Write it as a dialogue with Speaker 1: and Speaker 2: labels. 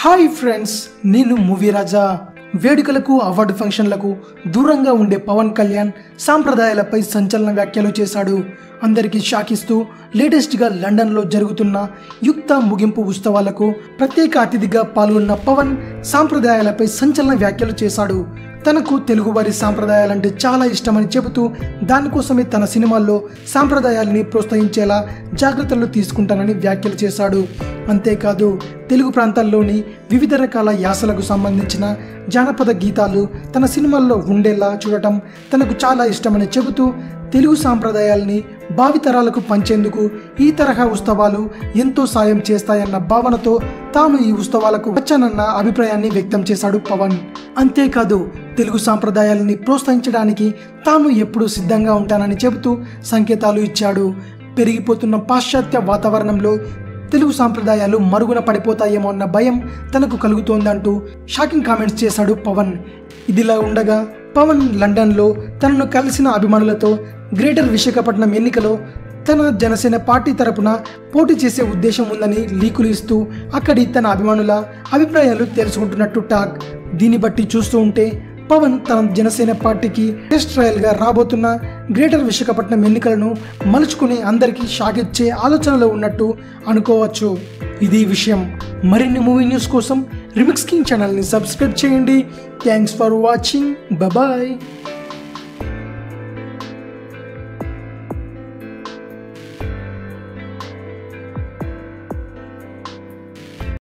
Speaker 1: hi friends నేను movie Raja వేడుకలకు award ఫంక్షన్లకు దూరంగా ఉండే పవన్ కళ్యాణ్ సాంప్రదాయాలపై సంచలన వ్యాఖ్యలు చేశాడు అందరికీ షాక్ ఇస్తూ లేటెస్ట్గా లండన్లో జరుగుతున్న యుక్త ముగింపు ఉత్సవాలకు ప్రత్యేక అతిథిగా పాల్గొన్న పవన్ సాంప్రదాయాలపై సంచలన వ్యాఖ్యలు చేశాడు తనకు తెలుగువారి సాంప్రదాయాలంటే చాలా ఇష్టమని చెబుతూ దానికోసమే తన సినిమాల్లో సాంప్రదాయాల్ని ప్రోత్సహించేలా జాగ్రత్తలు తీసుకుంటానని వ్యాఖ్యలు చేశాడు అంతేకాదు తెలుగు ప్రాంతాల్లోని వివిధ రకాల యాసలకు సంబంధించిన జానపద గీతాలు తన సినిమాల్లో ఉండేలా చూడటం తనకు చాలా ఇష్టమని చెబుతూ తెలుగు సాంప్రదాయాల్ని భావితరాలకు పంచేందుకు ఈ తరహా ఉత్సవాలు ఎంతో సాయం చేస్తాయన్న భావనతో తాను ఈ ఉత్సవాలకు వచ్చానన్న అభిప్రాయాన్ని వ్యక్తం చేశాడు పవన్ అంతేకాదు తెలుగు సాంప్రదాయాలని ప్రోత్సహించడానికి తాను ఎప్పుడూ సిద్ధంగా ఉంటానని చెబుతూ సంకేతాలు ఇచ్చాడు పెరిగిపోతున్న పాశ్చాత్య వాతావరణంలో తెలుగు సాంప్రదాయాలు మరుగున పడిపోతాయేమో అన్న భయం తనకు కలుగుతోందంటూ షాకింగ్ కామెంట్స్ చేశాడు పవన్ ఇదిలా ఉండగా పవన్ లండన్లో తనను కలిసిన అభిమానులతో గ్రేటర్ విశాఖపట్నం ఎన్నికలో తన జనసేన పార్టీ తరపున పోటీ చేసే ఉద్దేశం ఉందని లీకులు ఇస్తూ అక్కడి తన అభిమానుల అభిప్రాయాలు తెలుసుకుంటున్నట్టు టాక్ దీన్ని బట్టి చూస్తూ ఉంటే పవన్ తన జనసేన పార్టీకి టెస్ట్ ట్రయల్గా రాబోతున్న గ్రేటర్ విశాఖపట్నం ఎన్నికలను మలుచుకుని అందరికీ షాక్ ఇచ్చే ఆలోచనలో ఉన్నట్టు అనుకోవచ్చు ఇది విషయం మరిన్ని మూవీ న్యూస్ కోసం రిమిక్స్ కింగ్ ఛానల్ని సబ్స్క్రైబ్ చేయండి థ్యాంక్స్ ఫర్ వాచింగ్ బాయ్